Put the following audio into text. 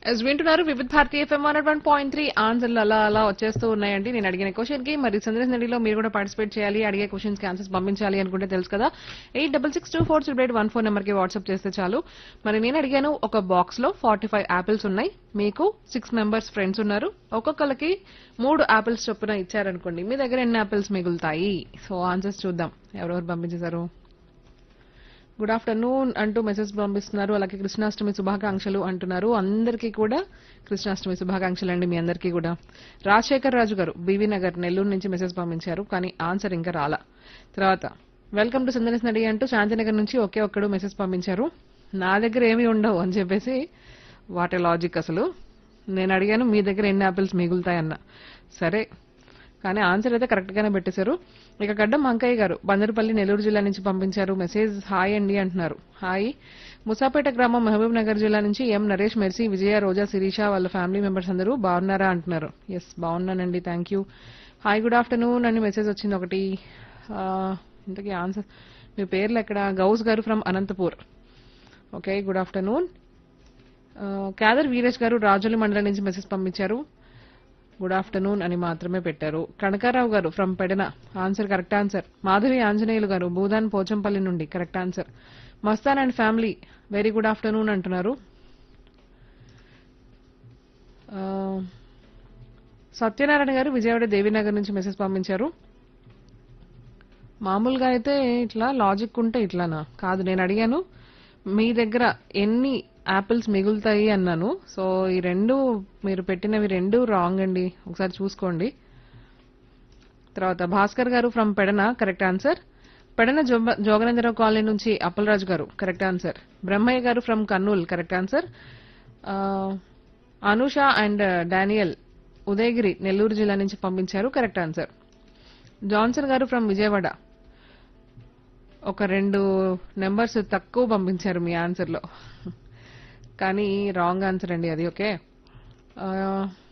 yes వింటున్నారు వివిధ భారతీయ FM one one point three ఆన్సర్లు అలా అలా వచ్చేస్తూ ఉన్నాయండి నేను అడిగిన క్వశ్చన్ కి మరి సందేశ్ నడిలో మీరు కూడా పార్టిసిపేట్ చేయాలి అడిగే క్వశ్చన్స్ కి ఆన్సర్స్ పంపించాలి అనుకుంటే తెలుసు కదా eight double six two four triple eight one four number కి వాట్సాప్ చేస్తే చాలు మరి నేను అడిగాను ఒక బాక్స్ లో ఫార్టీ ఫైవ్ యాపిల్స్ ఉన్నాయి మీకు సిక్స్ మెంబర్స్ ఫ్రెండ్స్ ఉన్నారు ఒక్కొక్కరికి మూడు యాపిల్స్ చొప్పున ఇచ్చారనుకోండి మీ దగ్గర ఎన్ని యాపిల్స్ మిగులుతాయి సో ఆన్సర్స్ చూద్దాం ఎవరెవరు పంపించేశారు గుడ్ ఆఫ్టర్నూన్ అంటూ మెసేజ్ పంపిస్తున్నారు అలాగే కృష్ణాష్టమి శుభాకాంక్షలు అంటున్నారు అందరికీ కూడా కృష్ణాష్టమి శుభాకాంక్షలు అండి మీ అందరికీ కూడా రాజశేఖర్ రాజు గారు బీవీ నగర్ నెల్లూరు నుంచి మెసేజ్ పంపించారు కానీ ఆన్సర్ ఇంకా రాలా తర్వాత వెల్కమ్ టు సందర్శన నడి అంటూ శాంతినగర్ నుంచి ఒకే ఒక్కడు మెసేజ్ పంపించారు నా దగ్గర ఏమీ ఉండవు అని చెప్పేసి వాటి లాజిక్ అసలు నేను అడిగాను మీ దగ్గర ఎన్ని యాపిల్స్ మిగులుతాయన్న సరే కానీ ఆన్సర్ అయితే కరెక్ట్ గానే పెట్టేశారు ఇక గడ్డం అంకయ్య గారు బందరుపల్లి నెల్లూరు జిల్లా నుంచి పంపించారు మెసేజ్ హాయ్ అండి అంటున్నారు హాయ్ ముసాపేట గ్రామం మహబూబ్ నగర్ జిల్లా నుంచి ఎం నరేష్ మెర్సీ విజయ రోజా శిరీష వాళ్ళ ఫ్యామిలీ మెంబర్స్ అందరూ బాగున్నారా అంటున్నారు ఎస్ బాగున్నానండి thank you hi good afternoon అని మెసేజ్ వచ్చింది ఒకటి ఆ, ఇంతకీ ఆన్సర్ మీ పేర్లు ఎక్కడ గౌస్ గారు from Anantapur okay good afternoon Khader Veeresh గారు రాజోలి మండలం నుంచి మెసేజ్ పంపించారు గుడ్ ఆఫ్టర్నూన్ అని మాత్రమే పెట్టారు కనకారావు గారు from Pedana answer correct answer Madhavi Anjaneyulu గారు భూదాన్ పోచంపల్లి నుండి correct answer Mastan and family very good afternoon అంటున్నారు ఆ, సత్యనారాయణ గారు విజయవాడ దేవీనగర్ నుంచి మెసేజ్ పంపించారు మామూలుగా అయితే ఇట్లా లాజిక్ ఉంటే ఇట్లానా కాదు నేను అడిగాను మీ దగ్గర ఎన్ని యాపిల్స్ మిగులుతాయి అన్నాను సో ఈ రెండు మీరు పెట్టినవి రెండు రాంగ్ అండి ఒకసారి చూసుకోండి తర్వాత భాస్కర్ గారు from Pedana correct answer Pedana జోబ- జోగనేంద్రరావు కాలనీ నుంచి అప్పలరాజు గారు కరెక్ట్ ఆన్సర్ బ్రహ్మయ్య గారు from Kurnool correct answer Anusha and Daniel Udayagiri Nellore జిల్లా నుంచి పంపించారు కరెక్ట్ ఆన్సర్ జాన్సన్ గారు ఫ్రమ్ విజయవాడ ఒక రెండు నెంబర్స్ తక్కువ పంపించారు మీ ఆన్సర్లో కానీ రాంగ్ ఆన్సర్ అండి అది ఓకే ఆ,